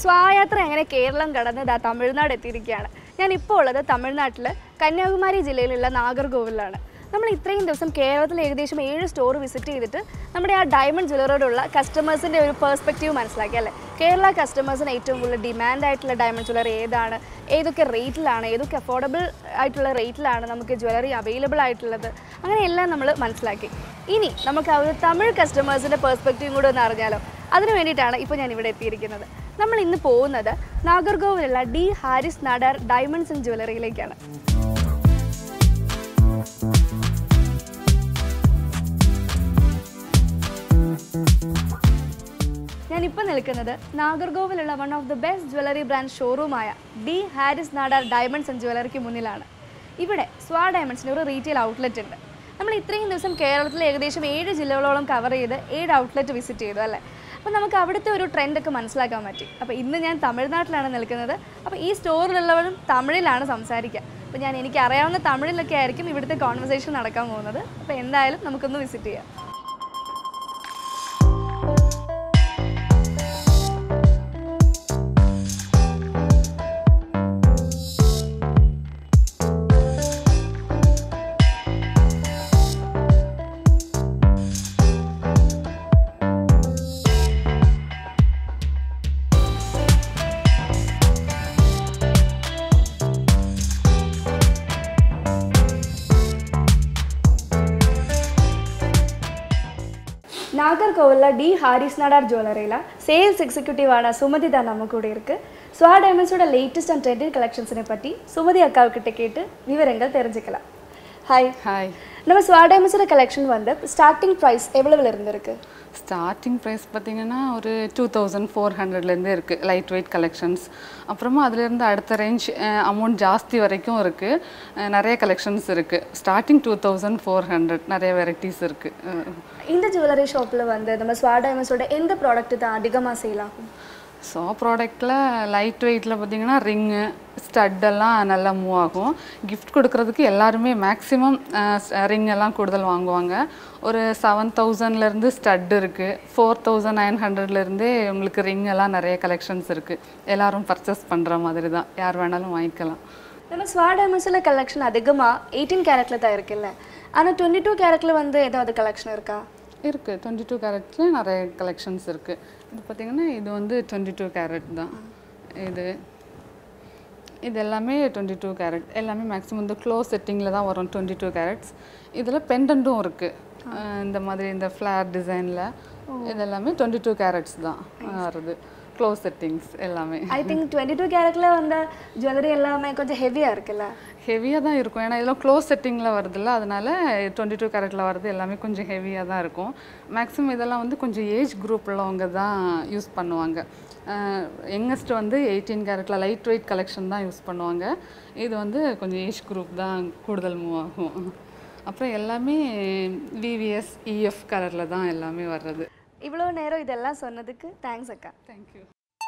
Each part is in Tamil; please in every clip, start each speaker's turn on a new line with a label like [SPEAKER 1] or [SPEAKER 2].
[SPEAKER 1] സ്വായാത്ര അങ്ങനെ കേരളം കടന്ന് ദാ തമിഴ്നാട് എത്തിയിരിക്കുകയാണ് ഞാൻ ഇപ്പോൾ ഉള്ളത് തമിഴ്നാട്ടിൽ കന്യാകുമാരി ജില്ലയിലുള്ള നാഗർകോവിലാണ് നമ്മൾ ഇത്രയും ദിവസം കേരളത്തിൽ ഏകദേശം ഏഴ് സ്റ്റോർ വിസിറ്റ് ചെയ്തിട്ട് നമ്മുടെ ആ ഡയമണ്ട് ജ്വല്ലറിയോടുള്ള കസ്റ്റമേഴ്സിൻ്റെ ഒരു പേഴ്സ്പെക്റ്റീവ് മനസ്സിലാക്കി അല്ലേ കേരള കസ്റ്റമേഴ്സിന് ഏറ്റവും കൂടുതൽ ഡിമാൻഡ് ആയിട്ടുള്ള ഡയമണ്ട് ജ്വല്ലറി ഏതാണ് ഏതൊക്കെ റേറ്റിലാണ് ഏതൊക്കെ അഫോർഡബിൾ ആയിട്ടുള്ള റേറ്റിലാണ് നമുക്ക് ജ്വല്ലറി അവൈലബിൾ ആയിട്ടുള്ളത് അങ്ങനെയെല്ലാം നമ്മൾ മനസ്സിലാക്കി ഇനി നമുക്ക് ആ ഒരു തമിഴ് കസ്റ്റമേഴ്സിൻ്റെ പേഴ്സ്പെക്റ്റീവും കൂടെ ഒന്ന് അറിഞ്ഞാലോ അതിനു വേണ്ടിയിട്ടാണ് ഇപ്പോൾ ഞാൻ ഇവിടെ എത്തിയിരിക്കുന്നത് നമ്മൾ ഇന്ന് പോകുന്നത് നാഗർകോവിലുള്ള D Harris Nadar diamonds and ജ്വല്ലറിയിലേക്കാണ് ഞാനിപ്പോൾ നിൽക്കുന്നത് നാഗർകോവിലുള്ള one of the best jewellery brand ഷോറൂമായ D Harris Nadar diamonds and ജ്വല്ലറിക്ക് മുന്നിലാണ് ഇവിടെ സ്വാ ഡയമണ്ട്സിൻ്റെ ഒരു റീറ്റെയിൽ ഔട്ട്ലെറ്റ് ഉണ്ട് നമ്മൾ ഇത്രയും ദിവസം കേരളത്തിൽ ഏകദേശം ഏഴ് ജില്ലകളോളം കവർ ചെയ്ത് ഏഴ് ഔട്ട്ലെറ്റ് വിസിറ്റ് ചെയ്തു അല്ലേ അപ്പോൾ നമുക്ക് അവിടുത്തെ ഒരു ട്രെൻഡൊക്കെ മനസ്സിലാക്കാൻ പറ്റി അപ്പോൾ ഇന്ന് ഞാൻ തമിഴ്നാട്ടിലാണ് നിൽക്കുന്നത് അപ്പോൾ ഈ സ്റ്റോറിലുള്ളവരും തമിഴിലാണ് സംസാരിക്കുക അപ്പോൾ ഞാൻ എനിക്ക് അറിയാവുന്ന തമിഴിലൊക്കെ ആയിരിക്കും ഇവിടുത്തെ കോൺവെർസേഷൻ നടക്കാൻ പോകുന്നത് അപ്പോൾ എന്തായാലും നമുക്കൊന്ന് വിസിറ്റ് ചെയ്യാം நாகர்கோவிலில் டி ஹாரிஸ் நாடார் ஜுவல்லரியில் சேல்ஸ் எக்ஸிக்யூட்டிவான சுமதி தான் நம்ம கூட இருக்கு ஸ்வா டைமண்ட்ஸோட லேட்டஸ்ட் அண்ட் ட்ரெண்டிங் கலெக்ஷன்ஸை பற்றி சுமதி அக்காவுக்கிட்ட கேட்டு விவரங்கள் தெரிஞ்சுக்கலாம் ஹாய்
[SPEAKER 2] ஹாய்
[SPEAKER 1] நம்ம ஸ்வா டைமண்ட்ஸோட கலெக்ஷன் வந்து ஸ்டார்டிங் ப்ரைஸ் எவ்வளவுல இருந்திருக்கு
[SPEAKER 2] ஸ்டார்டிங் ப்ரைஸ் பார்த்தீங்கன்னா ஒரு டூ தௌசண்ட் ஃபோர் ஹண்ட்ரட்லேருந்து இருக்குது லைட் வெயிட் கலெக்ஷன்ஸ் அப்புறமா அதுலேருந்து அடுத்த ரேஞ்ச் அமௌண்ட் ஜாஸ்தி வரைக்கும் இருக்குது நிறைய கலெக்ஷன்ஸ் இருக்குது starting two thousand four hundred நிறைய வெரைட்டிஸ் இருக்குது
[SPEAKER 1] இந்த ஜுவல்லரி ஷாப்பில் வந்து நம்ம ஸ்வா டைமண்ட்ஸோட எந்த ப்ராடக்ட் தான் அதிகமாக சேல் ஆகும்
[SPEAKER 2] ஸோ ப்ராடக்ட்டில் லைட் வெயிட்டில் பார்த்தீங்கன்னா ரிங்கு ஸ்டட்டெல்லாம் நல்லா மூவ் ஆகும் கிஃப்ட் கொடுக்கறதுக்கு எல்லாருமே மேக்ஸிமம் ரிங் எல்லாம் கூடுதல் வாங்குவாங்க ஒரு செவன் தௌசண்ட்லேருந்து ஸ்டட் இருக்குது ஃபோர் தௌசண்ட் நைன் ஹண்ட்ரட்லேருந்தே உங்களுக்கு ரிங் எல்லாம் நிறைய கலெக்ஷன்ஸ் இருக்குது எல்லாரும் பர்ச்சேஸ் பண்ணுற மாதிரி தான் யார் வேணாலும் வாங்கிக்கலாம்
[SPEAKER 1] நம்ம ஸ்வா டைமண்ட்ஸில் கலெக்ஷன் அதிகமாக எயிட்டீன் கேரட்ல தான் இருக்குல்ல ஆனால் டுவெண்ட்டி டூ கேரட்ல வந்து ஏதாவது கலெக்ஷன் இருக்கா
[SPEAKER 2] இருக்குது டுவெண்ட்டி டூ கேரட்லேயும் நிறைய கலெக்ஷன்ஸ் இருக்குது இது பார்த்திங்கன்னா இது வந்து டுவெண்ட்டி டூ கேரட் தான் இது இது எல்லாமே டுவெண்ட்டி டூ கேரட் எல்லாமே மேக்ஸிமம் இந்த க்ளோஸ் செட்டிங்கில் தான் வரும் டுவெண்ட்டி டூ கேரட்ஸ் இதில் பெண்டன்ட்டும் இருக்குது இந்த மாதிரி இந்த ஃப்ளார் டிசைனில் இது எல்லாமே டுவெண்ட்டி டூ கேரட்ஸ் தான் வருது க்ளோஸ் செட்டிங்ஸ் எல்லாமே
[SPEAKER 1] ஐ திங்க் டுவெண்ட்டி டூ கேரட்ல வந்த ஜுவல்லரி எல்லாமே கொஞ்சம் ஹெவியாக இருக்குல்ல
[SPEAKER 2] ஹெவியாக தான் இருக்கும் ஏன்னா இதெல்லாம் க்ளோஸ் செட்டிங்கில் வருதுல்ல அதனால டுவெண்ட்டி டூ கேரட்டில் வருது எல்லாமே கொஞ்சம் ஹெவியாக தான் இருக்கும் மேக்ஸிமம் இதெல்லாம் வந்து கொஞ்சம் ஏஜ் குரூப் உள்ளவங்க தான் யூஸ் பண்ணுவாங்க யங்கஸ்ட் வந்து எயிட்டீன் கேரட்டில் லைட் வெயிட் கலெக்ஷன் தான் யூஸ் பண்ணுவாங்க இது வந்து கொஞ்சம் ஏஜ் குரூப் தான் கூடுதல் மூவ் ஆகும் அப்புறம் எல்லாமே விவிஎஸ் இஎஃப் கலரில் தான் எல்லாமே வர்றது
[SPEAKER 1] இவ்வளோ நேரம் இதெல்லாம் சொன்னதுக்கு தேங்க்ஸ் அக்கா
[SPEAKER 2] தேங்க்யூ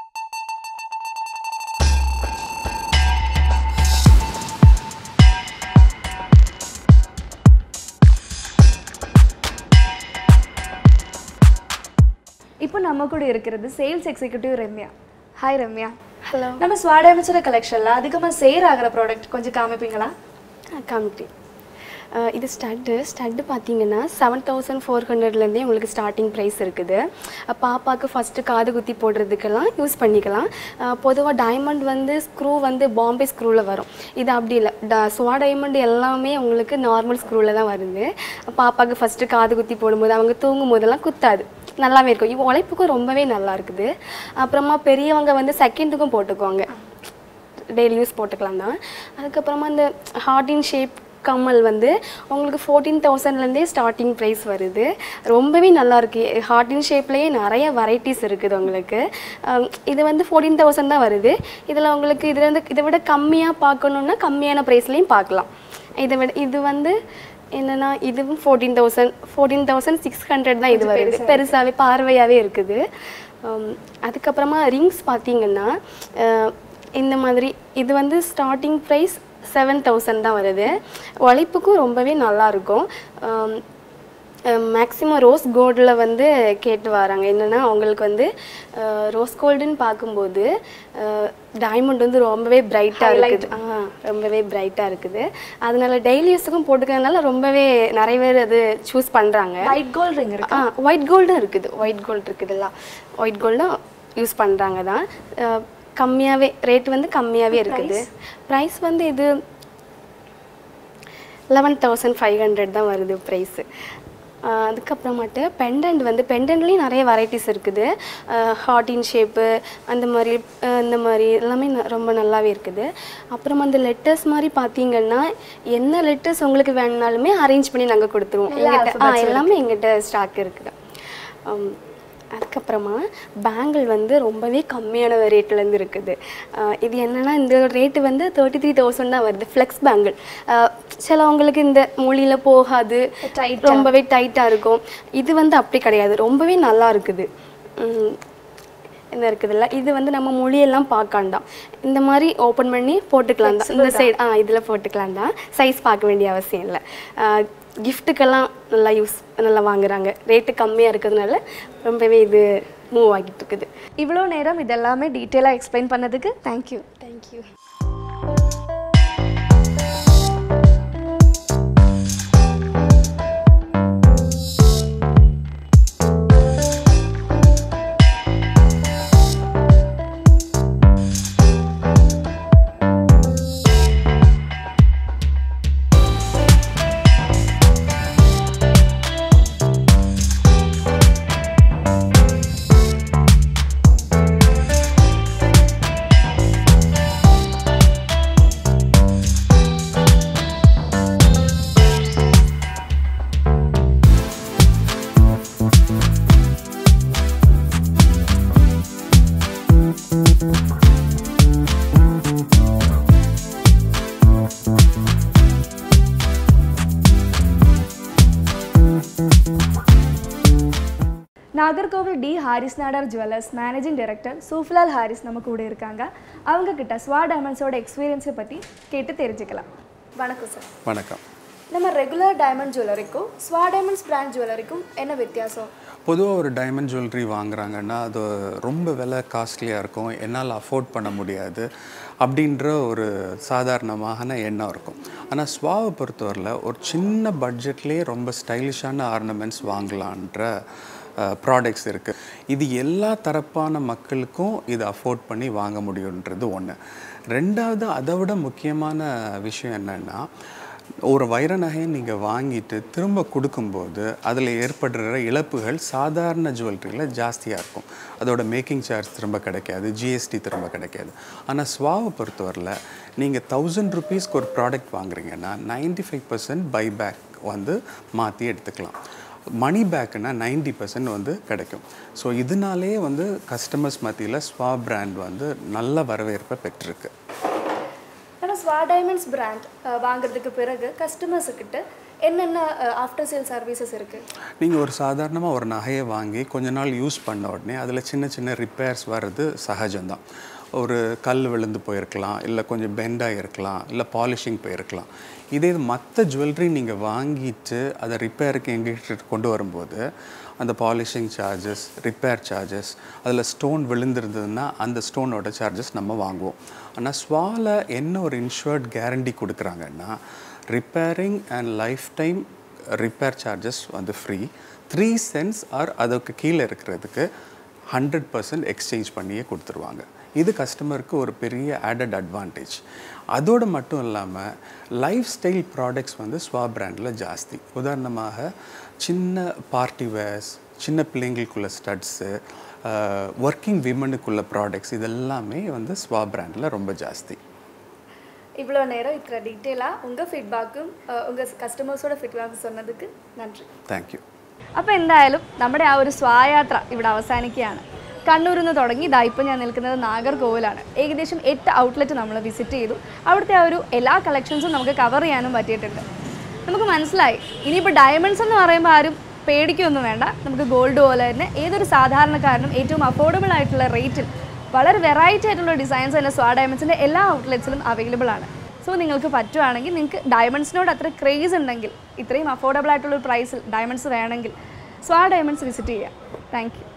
[SPEAKER 1] இப்போ நம்ம கூட இருக்கிறது sales executive Ramya hi Ramya
[SPEAKER 3] hello
[SPEAKER 1] நம்ம ஸ்வாடமிச்சோட கலெக்ஷனில் அதிகமாக சேர் ஆகிற ப்ராடக்ட் கொஞ்சம் காமிப்பீங்களா
[SPEAKER 3] காமிக்கிறேன் அஹ் இது ஸ்டட்டு ஸ்டட்டு பார்த்தீங்கன்னா செவன் தௌசண்ட் ஃபோர் ஹண்ட்ரட்லேருந்தே உங்களுக்கு ஸ்டார்டிங் ப்ரைஸ் இருக்குது அஹ் பாப்பாவுக்கு ஃபஸ்ட்டு காது குத்தி போடுறதுக்கெல்லாம் யூஸ் பண்ணிக்கலாம் பொதுவாக டைமண்ட் வந்து ஸ்க்ரூ வந்து பாம்பே ஸ்க்ரூவில் வரும் இது அப்படி இல்லை ட ஸ்வா டைமண்ட் எல்லாமே உங்களுக்கு நார்மல் ஸ்க்ரூவில் தான் வருது பாப்பாவுக்கு ஃபஸ்ட்டு காது குத்தி போடும்போது அவங்க தூங்கும் போதெல்லாம் குத்தாது நல்லாவே இருக்கும் இவ உழைப்புக்கும் ரொம்பவே நல்லா இருக்குது அப்புறமா பெரியவங்க வந்து செகண்டுக்கும் போட்டுக்குவாங்க டெய்லி யூஸ் போட்டுக்கலாம் தான் அதுக்கப்புறமா இந்த ஹார்டின் ஷேப் கம்மல் வந்து உங்களுக்கு ஃபோர்டீன் தௌசண்ட்லேருந்தே ஸ்டார்டிங் ப்ரைஸ் வருது ரொம்பவே நல்லா இருக்கு ஹார்டின் ஷேப்லேயே நிறைய வெரைட்டிஸ் இருக்குது உங்களுக்கு அம், இது வந்து ஃபோர்டீன் தௌசண்ட் தான் வருது இதில் உங்களுக்கு இதில் வந்து இதை விட கம்மியாக பார்க்கணுன்னா கம்மியான ப்ரைஸ்லேயும் பார்க்கலாம் இதை விட இது வந்து என்னன்னா இதுவும் fourteen thousand fourteen thousand six hundred தான் இது வருது பெருசாகவே பார்வையாகவே இருக்குது அம், அதுக்கப்புறமா ரிங்ஸ் பார்த்தீங்கன்னா அஹ், இந்த மாதிரி இது வந்து ஸ்டார்டிங் ப்ரைஸ் செவன் தௌசண்ட் தான் வருது உழைப்புக்கும் ரொம்பவே நல்லா இருக்கும் ஆம், மேக்ஸிமம் ரோஸ் கோல்டில் வந்து கேட்டு வராங்க என்னென்னா அவங்களுக்கு வந்து ரோஸ் கோல்டுன்னு பார்க்கும்போது டைமண்ட் வந்து ரொம்பவே பிரைட்டாக இருக்குது ஆ ரொம்பவே பிரைட்டாக இருக்குது அதனால டெய்லி யூஸுக்கும் போட்டுக்கிறதுனால ரொம்பவே நிறைய பேர் அது சூஸ் பண்ணுறாங்க
[SPEAKER 1] ஒயிட் கோல்ட் ரிங் இருக்கு
[SPEAKER 3] ஆ ஒயிட் கோல்டும் இருக்குது ஒயிட் கோல்டு இருக்குதுல்ல ஒயிட் கோல்டும் யூஸ் பண்ணுறாங்க தான் கம்மியாகவே ரேட் வந்து கம்மியாகவே இருக்குது ப்ரைஸ் வந்து இது லெவன் தௌசண்ட் ஃபைவ் ஹண்ட்ரட் தான் வருது ப்ரைஸு அதுக்கப்புறமாட்டு பெண்டன்ட் வந்து பெண்டன்ட்லேயும் நிறைய வெரைட்டிஸ் இருக்குது ஹார்ட் இன் ஷேப்பு அந்த மாதிரி அஹ் இந்த மாதிரி எல்லாமே ந- ரொம்ப நல்லாவே இருக்குது அப்புறம் அந்த லெட்டர்ஸ் மாதிரி பார்த்தீங்கன்னா என்ன லெட்டர்ஸ் உங்களுக்கு வேணுனாலுமே அரேஞ்ச் பண்ணி நாங்கள் கொடுத்துருவோம் எங்கிட்ட ஆ எல்லாமே எங்கிட்ட ஸ்டாக் இருக்குது ஆம், அதுக்கப்புறமா பேங்கிள் வந்து ரொம்பவே கம்மியான ரேட்லேருந்து இருக்குது ஆஹ் இது என்னென்னா இந்த ரேட்டு வந்து தேர்ட்டி த்ரீ தௌசண்ட் தான் வருது ஃப்ளெக்ஸ் பேங்கிள் சிலவங்களுக்கு இந்த மொழியில் போகாது ரொம்பவே டைட்டாக இருக்கும் இது வந்து அப்படி கிடையாது ரொம்பவே நல்லா இருக்குது உம், இந்த இருக்குதுல்ல இது வந்து நம்ம மொழியெல்லாம் பார்க்காண்டாம் இந்த மாதிரி ஓப்பன் பண்ணி போட்டுக்கலாம் தான் இந்த சைடு ஆ இதில் போட்டுக்கலாம் தான் சைஸ் பார்க்க வேண்டிய அவசியம் இல்லை கிஃப்ட்டுக்கெல்லாம் நல்லா யூஸ் நல்லா வாங்குறாங்க ரேட்டு கம்மியாக இருக்கிறதுனால ரொம்பவே இது மூவ் ஆகிட்டு இருக்குது
[SPEAKER 1] இவ்வளோ நேரம் இதெல்லாமே டீட்டெயிலாக எக்ஸ்பிளைன் பண்ணதுக்கு thank you
[SPEAKER 3] thank you
[SPEAKER 1] Nagercoil D Harris Nadar jewellers managing director சூஃபிலால் ஹாரிஸ் நம்ம கூட இருக்காங்க அவங்க கிட்ட ஸ்வா டைமண்ட்ஸோட எக்ஸ்பீரியன்ஸை பற்றி கேட்டு தெரிஞ்சுக்கலாம் வணக்கம் சார்
[SPEAKER 4] வணக்கம்
[SPEAKER 1] நம்ம ரெகுலர் டைமண்ட் ஜுவல்லரிக்கும் ஸ்வா டைமண்ட்ஸ் பிராண்ட் ஜுவல்லரிக்கும் என்ன வித்தியாசம்
[SPEAKER 4] பொதுவாக ஒரு டைமண்ட் ஜுவல்லரி வாங்குறாங்கன்னா அது ரொம்ப விலை காஸ்ட்லியாக இருக்கும் என்னால் அஃபோர்ட் பண்ண முடியாது அப்படின்ற ஒரு சாதாரணமான எண்ணம் இருக்கும் ஆனால் ஸ்வாவை பொறுத்தவரையில் ஒரு சின்ன பட்ஜெட்லேயே ரொம்ப ஸ்டைலிஷான ஆர்னமெண்ட்ஸ் வாங்கலான்ற ப்ராடக்ட்ஸ் இருக்குது இது எல்லா தரப்பான மக்களுக்கும் இதை அஃபோர்ட் பண்ணி வாங்க முடியுன்றது ஒன்று ரெண்டாவது அதை விட முக்கியமான விஷயம் என்னென்னா ஒரு வைர நகையை நீங்கள் வாங்கிட்டு திரும்ப கொடுக்கும்போது அதில் ஏற்படுற இழப்புகள் சாதாரண ஜுவல்லரியில் ஜாஸ்தியாக இருக்கும் அதோட மேக்கிங் சார்ஜ் திரும்ப கிடைக்காது ஜிஎஸ்டி திரும்ப கிடைக்காது ஆனால் ஸ்வாவை பொறுத்தவரையில் நீங்கள் தௌசண்ட் ருபீஸ்க்கு ஒரு ப்ராடக்ட் வாங்குறீங்கன்னா 95% ஃபைவ் பர்சன்ட் பைபேக் வந்து மாற்றி எடுத்துக்கலாம் மணி பேக்குன்னா 90% பர்சன்ட் வந்து கிடைக்கும் ஸோ இதனாலே வந்து கஸ்டமர்ஸ் மத்தியில் ஸ்வா பிராண்ட் வந்து நல்ல வரவேற்பை பெற்றிருக்கு
[SPEAKER 1] ஆனால் ஸ்வா டைமண்ட்ஸ் பிராண்ட் வாங்குறதுக்கு பிறகு கஸ்டமர்ஸுக்கிட்ட என்னென்ன ஆஃப்டர் சேல் சர்வீசஸ் இருக்குது
[SPEAKER 4] நீங்கள் ஒரு சாதாரணமாக ஒரு நகையை வாங்கி கொஞ்ச நாள் யூஸ் பண்ண உடனே அதில் சின்ன சின்ன ரிப்பேர்ஸ் வர்றது சகஜம்தான் ஒரு கல் விழுந்து போயிருக்கலாம் இல்லை கொஞ்சம் பெண்டாக இருக்கலாம் இல்லை பாலிஷிங் போயிருக்கலாம் இதே மற்ற ஜுவல்லரி நீங்கள் வாங்கிட்டு அதை ரிப்பேருக்கு எங்ககிட்ட கொண்டு வரும்போது அந்த பாலிஷிங் சார்ஜஸ் ரிப்பேர் சார்ஜஸ் அதில் ஸ்டோன் விழுந்திருந்ததுன்னா அந்த ஸ்டோனோட சார்ஜஸ் நம்ம வாங்குவோம் ஆனால் ஸ்வால என்ன ஒரு இன்ஷூர்ட் கேரண்டி கொடுக்குறாங்கன்னா repairing and life time repair charges வந்து ஃப்ரீ த்ரீ சென்ஸ் ஆர் அதுக்கு கீழே இருக்கிறதுக்கு ஹண்ட்ரட் பர்சன்ட் எக்ஸ்சேஞ்ச் பண்ணியே கொடுத்துருவாங்க இது கஸ்டமருக்கு ஒரு பெரிய ஆடட் அட்வான்டேஜ் அதோடு மட்டும் இல்லாமல் லைஃப் ஸ்டைல் ப்ராடக்ட்ஸ் வந்து ஸ்வா பிராண்டில் ஜாஸ்தி உதாரணமாக சின்ன பார்ட்டி வேர்ஸ் சின்ன பிள்ளைங்களுக்குள்ள ஸ்டட்ஸு ஒர்க்கிங் விமனுக்குள்ள ப்ராடக்ட்ஸ் இதெல்லாமே வந்து ஸ்வா பிராண்டில் ரொம்ப ஜாஸ்தி
[SPEAKER 1] இவ்வளோ நேரம் இத்தனை டீட்டெயிலாக உங்கள் ஃபீட்பேக்கும் உங்கள் കസ്റ്റമേഴ്സോടെ ഫീഡ്ബാക്ക് சொன்னதுக்கு നന്ദി
[SPEAKER 4] താങ്ക് യു
[SPEAKER 1] അപ്പോൾ എന്തായാലും നമ്മുടെ ആ ഒരു സ്വായാത്ര ഇവിടെ അവസാനിക്കുകയാണ് കണ്ണൂരിൽ നിന്ന് തുടങ്ങി ഇതാ ഇപ്പം ഞാൻ നിൽക്കുന്നത് നാഗർകോവിലാണ് ഏകദേശം എട്ട് ഔട്ട്ലെറ്റ് നമ്മൾ വിസിറ്റ് ചെയ്തു അവിടുത്തെ ആ ഒരു എല്ലാ കളക്ഷൻസും നമുക്ക് കവർ ചെയ്യാനും പറ്റിയിട്ടുണ്ട് നമുക്ക് മനസ്സിലായി ഇനിയിപ്പോൾ ഡയമണ്ട്സ് എന്ന് പറയുമ്പോൾ ആരും പേടിക്കൊന്നും വേണ്ട നമുക്ക് ഗോൾഡ് പോലെ തന്നെ ഏതൊരു സാധാരണക്കാരനും ഏറ്റവും അഫോർഡബിൾ ആയിട്ടുള്ള റേറ്റിൽ വളരെ വെറൈറ്റി ആയിട്ടുള്ള ഡിസൈൻസ് തന്നെ സ്വാ ഡയമണ്ട്സിൻ്റെ എല്ലാ ഔട്ട്ലെറ്റ്സിലും അവൈലബിൾ ആണ് സോ നിങ്ങൾക്ക് പറ്റുവാണെങ്കിൽ നിങ്ങൾക്ക് ഡയമണ്ട്സിനോട് അത്ര ക്രേസ് ഉണ്ടെങ്കിൽ ഇത്രയും അഫോർഡബിൾ ആയിട്ടുള്ള ഒരു പ്രൈസിൽ ഡയമണ്ട്സ് വേണമെങ്കിൽ സോ ആ ഡയമണ്ട്സ് വിസിറ്റ് ചെയ്യാം താങ്ക് യു